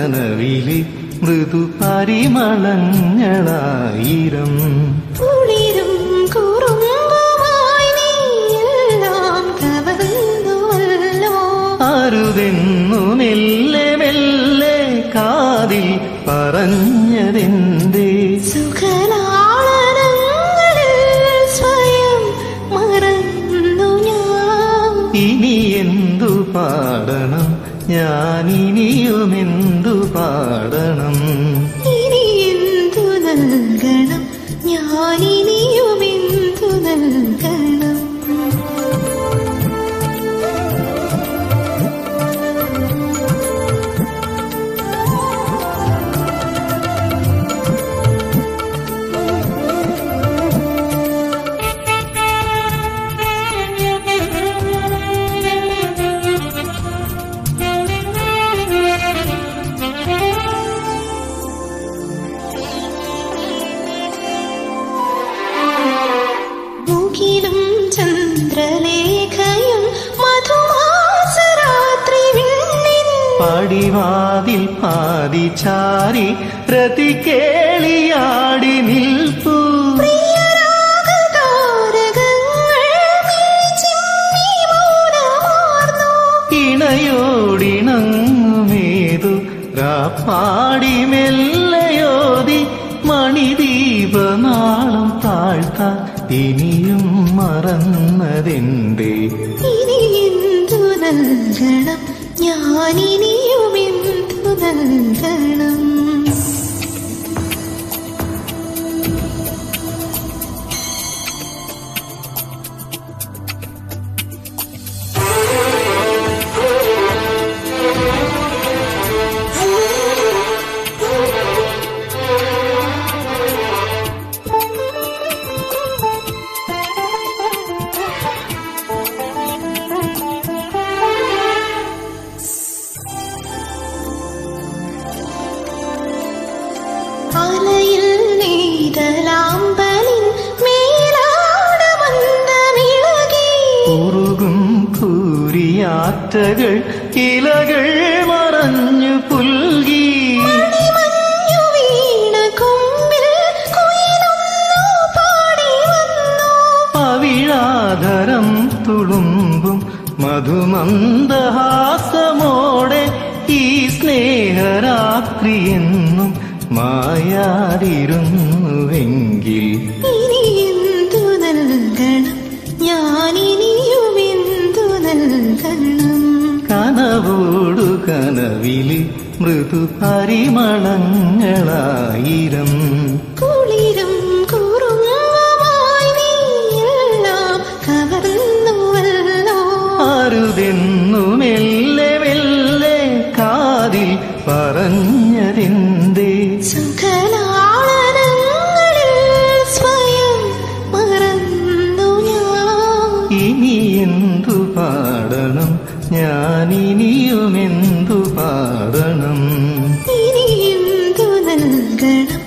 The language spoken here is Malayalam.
കനവിലെ മൃദു പരിമളങ്ങളായിരം കുളിരും കുറുമ്പുമായി നീയെല്ലാം കവർന്നുവല്ലോ അരുതെന്നു മെല്ലെ മെല്ലെ കാതിൽ പറഞ്ഞതെന്തേ സുഖലാളനങ്ങളിൽ സ്വയം മറന്നു ഞാൻ ഇനി എന്തു പാടണം ഞാനിനിയുമെന്തു പാടണം ഇനി എന്തു നൽകണം ഞാനിനിയും എന്തു നൽകണം മുകിലും ചന്ദ്രലേഖയും മധുമാസരാത്രി വിണ്ണിൻ പടിവാതിൽ പാതി ചാരി പ്രതി കേളിയാടി നിൽപ്പൂ പ്രിയരാഗതാരകങ്ങൾ മിഴിച്ചിമ്മി മൗനമാർന്നു. ഇണയോടിണങ്ങുമേതു രാപ്പാടി മെല്ലയോതി മണിദീപനാളം താഴ്ത്താൻ ഇനിയും മറന്നതെന്തേ ഇനി എന്തു നൽകണം ഞാനിനിയും എന്തു നൽകണം അലയിൽ നീതലാമ്പലിൻ മേലാടമന്ദമിളകി ഉറുകും കൂരിയാറ്റകൾ ഇലകൾ മറഞ്ഞു പുൽകി മണിമഞ്ഞു വീണ കൊമ്പിൽ കുയിലൊന്നു പാടി വന്നു അവിഴാധരം തുളുമ്പും മധുമന്ദഹാസമോടെ ഈ സ്നേഹരാത്രിയെന്നും മായാതിരുന്നുവെങ്കിൽ ഇനി എന്തു നൽകണം ഞാനിനിയും എന്തു നൽകണം കനവോടു കനവിലെ മൃദു പരിമളങ്ങളായിരം കുളിരും കുറുങ്ങുമായി നീയെല്ലാം കവർന്നുവല്ലോ അരുതെന്നു മെല്ലെ മെല്ലെ കാതിൽ പറഞ്ഞതെന്തേ സുഖലാളനങ്ങളിൽ സ്വയം മറന്നു ഞാൻ ഇനി എന്തു പാടണം ഞാനിനിയുമെന്തു പാടണം ഇനി എന്തു നൽകണം